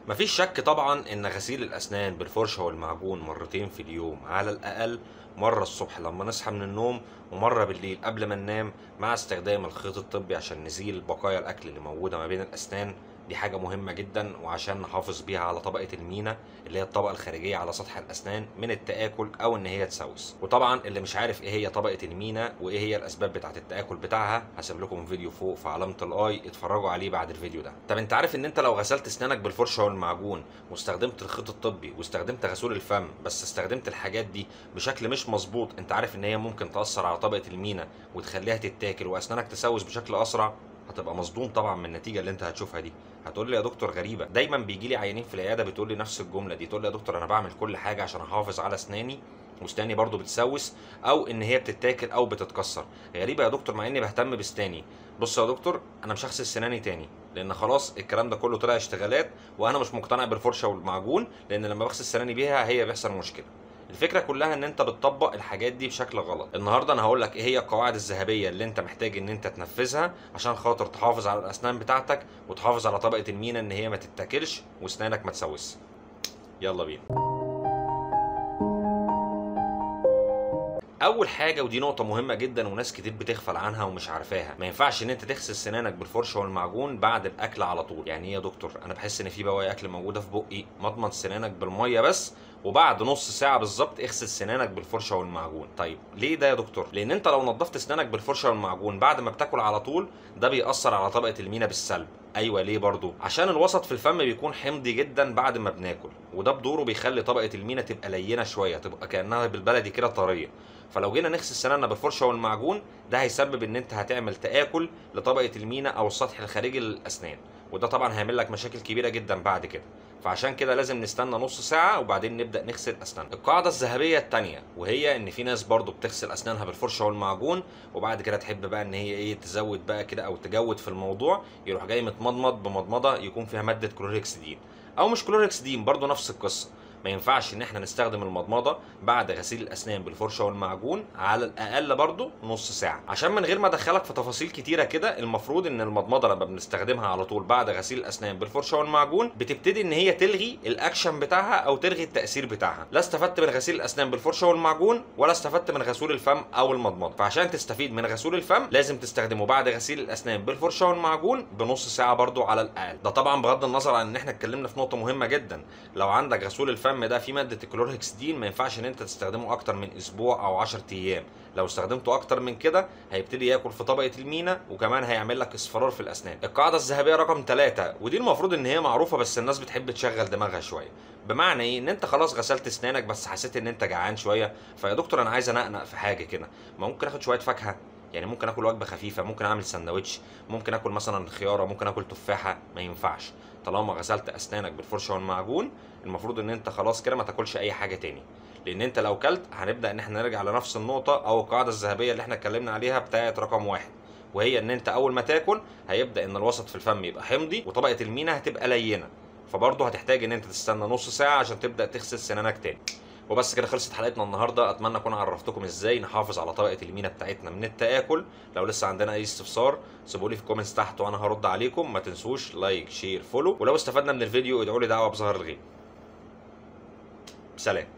مفيش شك طبعا ان غسيل الاسنان بالفرشه والمعجون مرتين في اليوم على الاقل مره الصبح لما نصحى من النوم ومره بالليل قبل ما ننام مع استخدام الخيط الطبي عشان نزيل بقايا الاكل اللي موجوده ما بين الاسنان دي حاجة مهمة جدا وعشان نحافظ بيها على طبقة المينا اللي هي الطبقة الخارجية على سطح الأسنان من التآكل أو إن هي تسوس وطبعا اللي مش عارف إيه هي طبقة المينا وإيه هي الأسباب بتاعة التآكل بتاعها هسيب لكم فيديو فوق في علامة الآي اتفرجوا عليه بعد الفيديو ده طب أنت عارف إن أنت لو غسلت أسنانك بالفرشة والمعجون واستخدمت الخيط الطبي واستخدمت غسول الفم بس استخدمت الحاجات دي بشكل مش مظبوط أنت عارف إن هي ممكن تأثر على طبقة المينا وتخليها تتاكل وأسنانك تسوس بشكل أسرع هتبقى مصدوم طبعا من النتيجه اللي انت هتشوفها دي هتقول لي يا دكتور غريبه دايما بيجي لي عيانين في العياده بتقول لي نفس الجمله دي تقول لي يا دكتور انا بعمل كل حاجه عشان احافظ على اسناني واسناني برضو بتسوس او ان هي بتتاكل او بتتكسر غريبه يا دكتور مع اني بهتم باسناني بص يا دكتور انا مش هغسل سناني تاني لان خلاص الكلام ده كله طلع اشتغالات وانا مش مقتنع بالفرشه والمعجون لان لما بغسل سناني بيها هي بيحصل مشكله الفكره كلها ان انت بتطبق الحاجات دي بشكل غلط النهارده انا هقول لك ايه هي القواعد الذهبيه اللي انت محتاج ان انت تنفذها عشان خاطر تحافظ على الاسنان بتاعتك وتحافظ على طبقه المينا ان هي ما تتاكلش واسنانك ما تسوس يلا بينا اول حاجه ودي نقطه مهمه جدا وناس كتير بتغفل عنها ومش عارفاها ما ينفعش ان انت تغسل سنانك بالفرشه والمعجون بعد الاكل على طول يعني ايه يا دكتور انا بحس ان في بواقي اكل موجوده في بقي مضمض سنانك بالميه بس وبعد نص ساعه بالظبط اغسل سنانك بالفرشه والمعجون طيب ليه ده يا دكتور لان انت لو نظفت سنانك بالفرشه والمعجون بعد ما بتاكل على طول ده بيأثر على طبقه المينا بالسلب ايوه ليه برضو عشان الوسط في الفم بيكون حمضي جدا بعد ما بناكل وده بدوره بيخلي طبقه المينا تبقى لينه شويه تبقى كانها بالبلدي كده طريه فلو جينا نغسل سناننا بالفرشه والمعجون ده هيسبب ان انت هتعمل تآكل لطبقه المينا او السطح الخارجي للاسنان وده طبعا هيعمل لك مشاكل كبيره جدا بعد كده فعشان كده لازم نستنى نص ساعة وبعدين نبدأ نغسل أسناننا. القاعدة الذهبية التانية وهي إن في ناس برضو بتغسل أسنانها بالفرشة والمعجون وبعد كده تحب بقى إن هي إيه تزود بقى كده أو تجود في الموضوع يروح جاي متمضمض بمضمضة يكون فيها مادة كلورهكسيدين أو مش كلورهكسيدين برضو نفس القصة. ما ينفعش ان احنا نستخدم المضمضه بعد غسيل الاسنان بالفرشه والمعجون على الاقل برضو نص ساعه عشان من غير ما ادخلك في تفاصيل كتيره كده المفروض ان المضمضه لما بنستخدمها على طول بعد غسيل الاسنان بالفرشه والمعجون بتبتدي ان هي تلغي الاكشن بتاعها او تلغي التاثير بتاعها لا استفدت من غسيل الاسنان بالفرشه والمعجون ولا استفدت من غسول الفم او المضمضه فعشان تستفيد من غسول الفم لازم تستخدمه بعد غسيل الاسنان بالفرشه والمعجون بنص ساعه برضو على الاقل ده طبعا بغض النظر عن ان احنا اتكلمنا في نقطه مهمه جدا لو عندك غسول الفم ده فيه ماده الكلورهكسدين ما ينفعش ان انت تستخدمه اكتر من اسبوع او 10 ايام لو استخدمته اكتر من كده هيبتدي ياكل في طبقه المينا وكمان هيعمل لك اصفرار في الاسنان القاعده الذهبيه رقم ثلاثة ودي المفروض ان هي معروفه بس الناس بتحب تشغل دماغها شويه بمعنى ايه ان انت خلاص غسلت اسنانك بس حسيت ان انت جعان شويه فيا دكتور انا عايز انقنق في حاجه كده ما ممكن اخد شويه فاكهه يعني ممكن اكل وجبه خفيفه ممكن اعمل سندوتش ممكن اكل مثلا خياره ممكن اكل تفاحه ما ينفعش طالما غسلت اسنانك بالفرشه والمعجون المفروض ان انت خلاص كده ما تاكلش اي حاجه تاني لان انت لو كلت هنبدا ان احنا نرجع لنفس النقطه او القاعده الذهبيه اللي احنا اتكلمنا عليها بتاعه رقم واحد وهي ان انت اول ما تاكل هيبدا ان الوسط في الفم يبقى حمضي وطبقه المينا هتبقى لينه فبرضه هتحتاج ان انت تستنى نص ساعه عشان تبدا تغسل سنانك تاني وبس كده خلصت حلقتنا النهارده اتمنى اكون عرفتكم ازاي نحافظ على طبقه المينا بتاعتنا من التاكل لو لسه عندنا اي استفسار سيبوا لي في الكومنتس تحت وانا هرد عليكم ما تنسوش لايك شير فولو ولو استفدنا من الفيديو ادعوا لي دعوه بظهر الغيب سلام